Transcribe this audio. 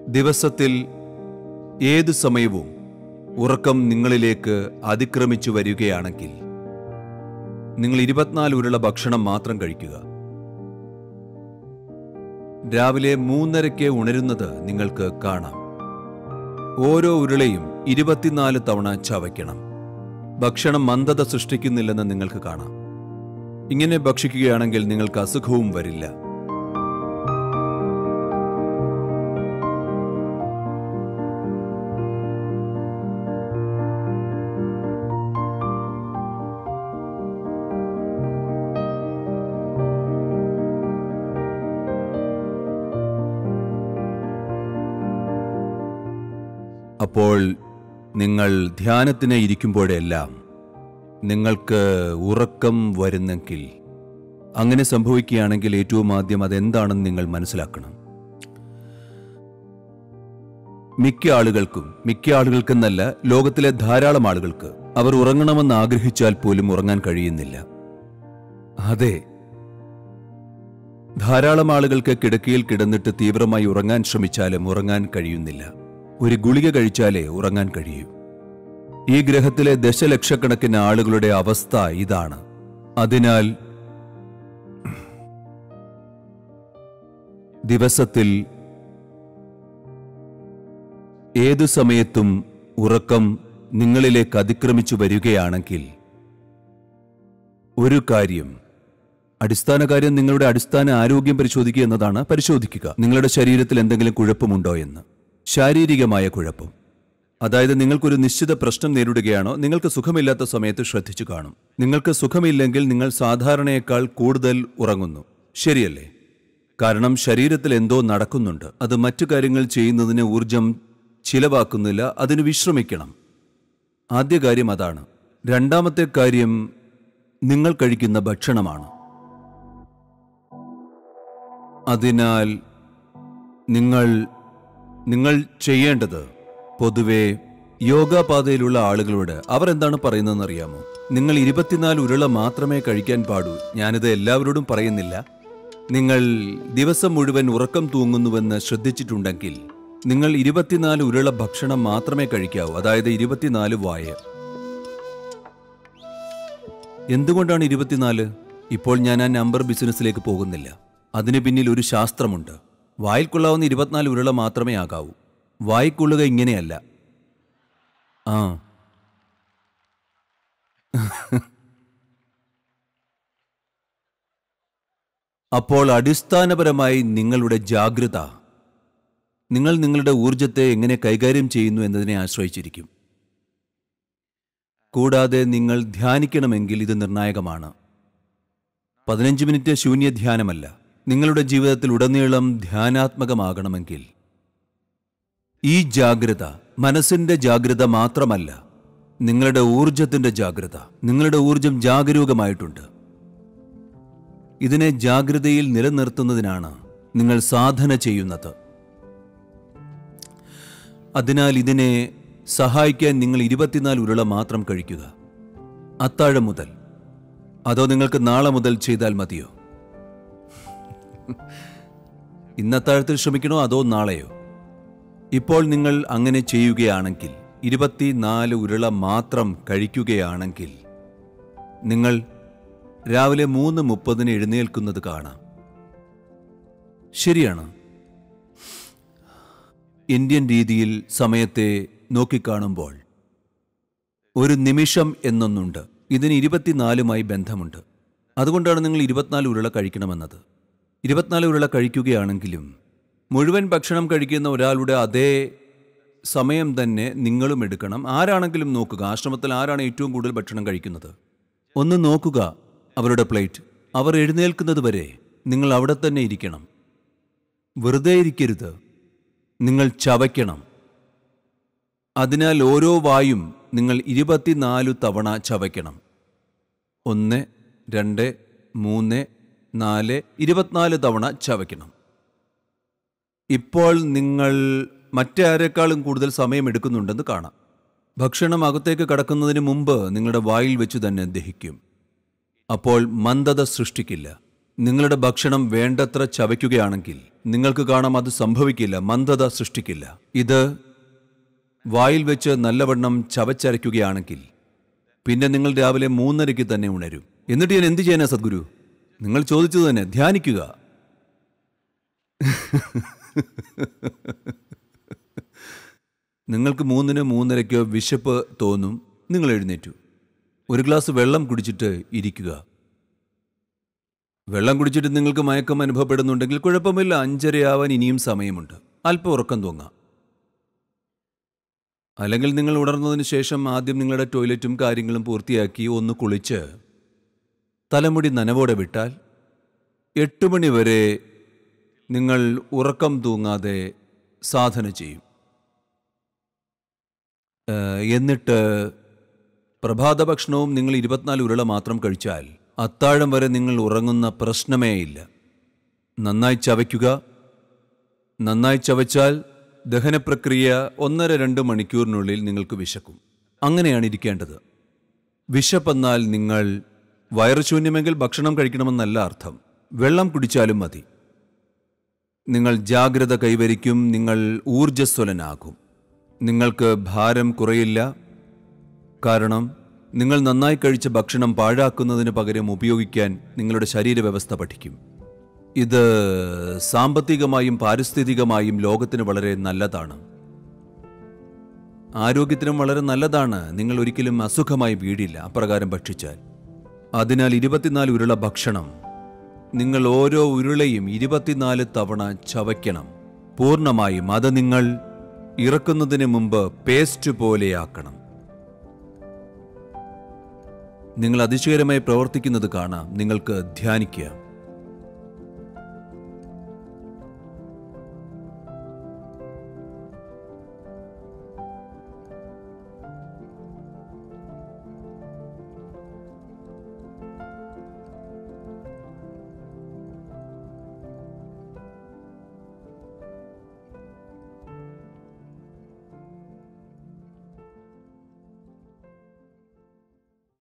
ദിവസത്തിൽ ഏതു സമയവും ഉറക്കം നിങ്ങളിലേക്ക് അതിക്രമിച്ചു വരികയാണെങ്കിൽ നിങ്ങൾ ഇരുപത്തിനാല് ഉരുള ഭക്ഷണം മാത്രം കഴിക്കുക രാവിലെ മൂന്നരയ്ക്ക് ഉണരുന്നത് നിങ്ങൾക്ക് കാണാം ഓരോ ഉരുളയും ഇരുപത്തിനാല് തവണ ചവയ്ക്കണം ഭക്ഷണം മന്ദത സൃഷ്ടിക്കുന്നില്ലെന്ന് നിങ്ങൾക്ക് കാണാം ഇങ്ങനെ ഭക്ഷിക്കുകയാണെങ്കിൽ നിങ്ങൾക്ക് അസുഖവും വരില്ല അപ്പോൾ നിങ്ങൾ ധ്യാനത്തിന് ഇരിക്കുമ്പോഴെല്ലാം നിങ്ങൾക്ക് ഉറക്കം വരുന്നെങ്കിൽ അങ്ങനെ സംഭവിക്കുകയാണെങ്കിൽ ഏറ്റവും ആദ്യം അതെന്താണെന്ന് നിങ്ങൾ മനസ്സിലാക്കണം മിക്ക ആളുകൾക്കും മിക്ക ആളുകൾക്കെന്നല്ല ലോകത്തിലെ ധാരാളം ആളുകൾക്ക് അവർ ഉറങ്ങണമെന്ന് ആഗ്രഹിച്ചാൽ പോലും ഉറങ്ങാൻ കഴിയുന്നില്ല അതെ ധാരാളം ആളുകൾക്ക് കിടക്കയിൽ കിടന്നിട്ട് തീവ്രമായി ഉറങ്ങാൻ ശ്രമിച്ചാലും ഉറങ്ങാൻ കഴിയുന്നില്ല ഒരു ഗുളിക കഴിച്ചാലേ ഉറങ്ങാൻ കഴിയൂ ഈ ഗ്രഹത്തിലെ ദശലക്ഷക്കണക്കിന് ആളുകളുടെ അവസ്ഥ ഇതാണ് അതിനാൽ ദിവസത്തിൽ ഏതു സമയത്തും ഉറക്കം നിങ്ങളിലേക്ക് അതിക്രമിച്ചു വരികയാണെങ്കിൽ ഒരു കാര്യം അടിസ്ഥാന കാര്യം നിങ്ങളുടെ അടിസ്ഥാന ആരോഗ്യം പരിശോധിക്കുക എന്നതാണ് പരിശോധിക്കുക നിങ്ങളുടെ ശരീരത്തിൽ എന്തെങ്കിലും കുഴപ്പമുണ്ടോ എന്ന് ശാരീരികമായ കുഴപ്പം അതായത് നിങ്ങൾക്കൊരു നിശ്ചിത പ്രശ്നം നേരിടുകയാണോ നിങ്ങൾക്ക് സുഖമില്ലാത്ത സമയത്ത് ശ്രദ്ധിച്ചു കാണും നിങ്ങൾക്ക് സുഖമില്ലെങ്കിൽ നിങ്ങൾ സാധാരണയേക്കാൾ കൂടുതൽ ഉറങ്ങുന്നു ശരിയല്ലേ കാരണം ശരീരത്തിൽ എന്തോ നടക്കുന്നുണ്ട് അത് മറ്റു കാര്യങ്ങൾ ചെയ്യുന്നതിന് ഊർജം ചിലവാക്കുന്നില്ല അതിന് വിശ്രമിക്കണം ആദ്യ കാര്യം അതാണ് രണ്ടാമത്തെ കാര്യം നിങ്ങൾ കഴിക്കുന്ന ഭക്ഷണമാണ് അതിനാൽ നിങ്ങൾ നിങ്ങൾ ചെയ്യേണ്ടത് പൊതുവെ യോഗാപാതയിലുള്ള ആളുകളോട് അവർ എന്താണ് പറയുന്നതെന്ന് അറിയാമോ നിങ്ങൾ ഇരുപത്തിനാല് ഉരുള മാത്രമേ കഴിക്കാൻ പാടൂ ഞാനിത് എല്ലാവരോടും പറയുന്നില്ല നിങ്ങൾ ദിവസം മുഴുവൻ ഉറക്കം തൂങ്ങുന്നുവെന്ന് ശ്രദ്ധിച്ചിട്ടുണ്ടെങ്കിൽ നിങ്ങൾ ഇരുപത്തിനാല് ഉരുള ഭക്ഷണം മാത്രമേ കഴിക്കാവൂ അതായത് ഇരുപത്തിനാല് വായ എന്തുകൊണ്ടാണ് ഇരുപത്തിനാല് ഇപ്പോൾ ഞാൻ ആ നമ്പർ ബിസിനസ്സിലേക്ക് പോകുന്നില്ല അതിന് പിന്നിൽ ഒരു ശാസ്ത്രമുണ്ട് വായിൽ കൊള്ളാവുന്ന ഇരുപത്തിനാല് ഉരുള മാത്രമേ ആകാവൂ വായിക്കൊള്ളുക ഇങ്ങനെയല്ല ആ അപ്പോൾ അടിസ്ഥാനപരമായി നിങ്ങളുടെ ജാഗ്രത നിങ്ങൾ നിങ്ങളുടെ ഊർജത്തെ എങ്ങനെ കൈകാര്യം ചെയ്യുന്നു എന്നതിനെ ആശ്രയിച്ചിരിക്കും കൂടാതെ നിങ്ങൾ ധ്യാനിക്കണമെങ്കിൽ ഇത് നിർണായകമാണ് പതിനഞ്ച് മിനിറ്റ് ശൂന്യ ധ്യാനമല്ല നിങ്ങളുടെ ജീവിതത്തിൽ ഉടനീളം ധ്യാനാത്മകമാകണമെങ്കിൽ ഈ ജാഗ്രത മനസ്സിന്റെ ജാഗ്രത മാത്രമല്ല നിങ്ങളുടെ ഊർജത്തിന്റെ ജാഗ്രത നിങ്ങളുടെ ഊർജം ജാഗരൂകമായിട്ടുണ്ട് ഇതിനെ ജാഗ്രതയിൽ നിലനിർത്തുന്നതിനാണ് നിങ്ങൾ സാധന ചെയ്യുന്നത് അതിനാൽ ഇതിനെ സഹായിക്കാൻ നിങ്ങൾ ഇരുപത്തിനാല് ഉരുള മാത്രം കഴിക്കുക അത്താഴം മുതൽ അതോ നിങ്ങൾക്ക് നാളെ മുതൽ ചെയ്താൽ മതിയോ ഇന്നത്താഴത്തിൽ ശ്രമിക്കണോ അതോ നാളെയോ ഇപ്പോൾ നിങ്ങൾ അങ്ങനെ ചെയ്യുകയാണെങ്കിൽ ഇരുപത്തിനാല് ഉരുള മാത്രം കഴിക്കുകയാണെങ്കിൽ നിങ്ങൾ രാവിലെ മൂന്ന് മുപ്പതിന് എഴുന്നേൽക്കുന്നത് കാണാം ശരിയാണ് ഇന്ത്യൻ രീതിയിൽ സമയത്തെ നോക്കിക്കാണുമ്പോൾ ഒരു നിമിഷം എന്നൊന്നുണ്ട് ഇതിന് ഇരുപത്തിനാലുമായി ബന്ധമുണ്ട് അതുകൊണ്ടാണ് നിങ്ങൾ ഇരുപത്തിനാല് ഉരുള കഴിക്കണമെന്നത് ഇരുപത്തിനാല് ഉരുള കഴിക്കുകയാണെങ്കിലും മുഴുവൻ ഭക്ഷണം കഴിക്കുന്ന ഒരാളുടെ അതേ സമയം തന്നെ നിങ്ങളും എടുക്കണം ആരാണെങ്കിലും നോക്കുക ആശ്രമത്തിൽ ആരാണ് ഏറ്റവും കൂടുതൽ ഭക്ഷണം കഴിക്കുന്നത് ഒന്ന് നോക്കുക അവരുടെ പ്ലേറ്റ് അവർ എഴുന്നേൽക്കുന്നത് വരെ നിങ്ങൾ അവിടെ തന്നെ ഇരിക്കണം വെറുതെ ഇരിക്കരുത് നിങ്ങൾ ചവയ്ക്കണം അതിനാൽ ഓരോ വായും നിങ്ങൾ ഇരുപത്തിനാലു തവണ ചവയ്ക്കണം ഒന്ന് രണ്ട് മൂന്ന് നാല് ഇരുപത്തിനാല് തവണ ചവയ്ക്കണം ഇപ്പോൾ നിങ്ങൾ മറ്റാരെക്കാളും കൂടുതൽ സമയം എടുക്കുന്നുണ്ടെന്ന് കാണാം ഭക്ഷണം അകത്തേക്ക് കടക്കുന്നതിന് മുമ്പ് നിങ്ങളുടെ വായിൽ വെച്ച് തന്നെ ദഹിക്കും അപ്പോൾ മന്ദത സൃഷ്ടിക്കില്ല നിങ്ങളുടെ ഭക്ഷണം വേണ്ടത്ര ചവയ്ക്കുകയാണെങ്കിൽ നിങ്ങൾക്ക് കാണാം അത് സംഭവിക്കില്ല മന്ദത സൃഷ്ടിക്കില്ല ഇത് വായിൽ വെച്ച് നല്ലവണ്ണം ചവച്ചരയ്ക്കുകയാണെങ്കിൽ പിന്നെ നിങ്ങൾ രാവിലെ മൂന്നരയ്ക്ക് തന്നെ ഉണരും എന്നിട്ട് ഞാൻ എന്ത് ചെയ്യാനാ സദ്ഗുരു നിങ്ങൾ ചോദിച്ചത് തന്നെ ധ്യാനിക്കുക നിങ്ങൾക്ക് മൂന്നിന് മൂന്നരയ്ക്കോ വിശപ്പ് തോന്നും നിങ്ങൾ എഴുന്നേറ്റു ഒരു ഗ്ലാസ് വെള്ളം കുടിച്ചിട്ട് ഇരിക്കുക വെള്ളം കുടിച്ചിട്ട് നിങ്ങൾക്ക് മയക്കം അനുഭവപ്പെടുന്നുണ്ടെങ്കിൽ കുഴപ്പമില്ല അഞ്ചരയാവാൻ ഇനിയും സമയമുണ്ട് അല്പം ഉറക്കം തൂങ്ങാം അല്ലെങ്കിൽ നിങ്ങൾ ഉണർന്നതിന് ശേഷം ആദ്യം നിങ്ങളുടെ ടോയ്ലറ്റും കാര്യങ്ങളും പൂർത്തിയാക്കി ഒന്ന് കുളിച്ച് തലമുടി നനവോടെ വിട്ടാൽ എട്ട് മണി വരെ നിങ്ങൾ ഉറക്കം തൂങ്ങാതെ സാധന ചെയ്യും ഏഹ്, എന്നിട്ട് പ്രഭാത ഭക്ഷണവും നിങ്ങൾ ഇരുപത്തിനാല് ഉരുള മാത്രം കഴിച്ചാൽ അത്താഴം വരെ നിങ്ങൾ ഉറങ്ങുന്ന പ്രശ്നമേ ഇല്ല നന്നായി ചവയ്ക്കുക നന്നായി ചവച്ചാൽ ദഹനപ്രക്രിയ ഒന്നര രണ്ട് മണിക്കൂറിനുള്ളിൽ നിങ്ങൾക്ക് വിശക്കും അങ്ങനെയാണ് ഇരിക്കേണ്ടത് വിശപ്പെന്നാൽ നിങ്ങൾ വയറുശൂന്യമെങ്കിൽ ഭക്ഷണം കഴിക്കണമെന്നല്ല അർത്ഥം വെള്ളം കുടിച്ചാലും മതി നിങ്ങൾ ജാഗ്രത കൈവരിക്കും നിങ്ങൾ ഊർജ്ജസ്വലനാകും നിങ്ങൾക്ക് ഭാരം കുറയില്ല കാരണം നിങ്ങൾ നന്നായി കഴിച്ച ഭക്ഷണം പാഴാക്കുന്നതിന് പകരം ഉപയോഗിക്കാൻ നിങ്ങളുടെ ശരീരവ്യവസ്ഥ പഠിക്കും ഇത് സാമ്പത്തികമായും പാരിസ്ഥിതികമായും ലോകത്തിന് വളരെ നല്ലതാണ് ആരോഗ്യത്തിനും വളരെ നല്ലതാണ് നിങ്ങൾ ഒരിക്കലും അസുഖമായി വീടില്ല അപ്രകാരം ഭക്ഷിച്ചാൽ അതിനാൽ ഇരുപത്തിനാല് ഉരുള ഭക്ഷണം നിങ്ങൾ ഓരോ ഉരുളയും ഇരുപത്തിനാല് തവണ ചവയ്ക്കണം പൂർണ്ണമായും അത് നിങ്ങൾ ഇറക്കുന്നതിന് മുമ്പ് പേസ്റ്റ് പോലെയാക്കണം നിങ്ങൾ അതിശയകരമായി പ്രവർത്തിക്കുന്നത് കാണാം നിങ്ങൾക്ക് ധ്യാനിക്കുക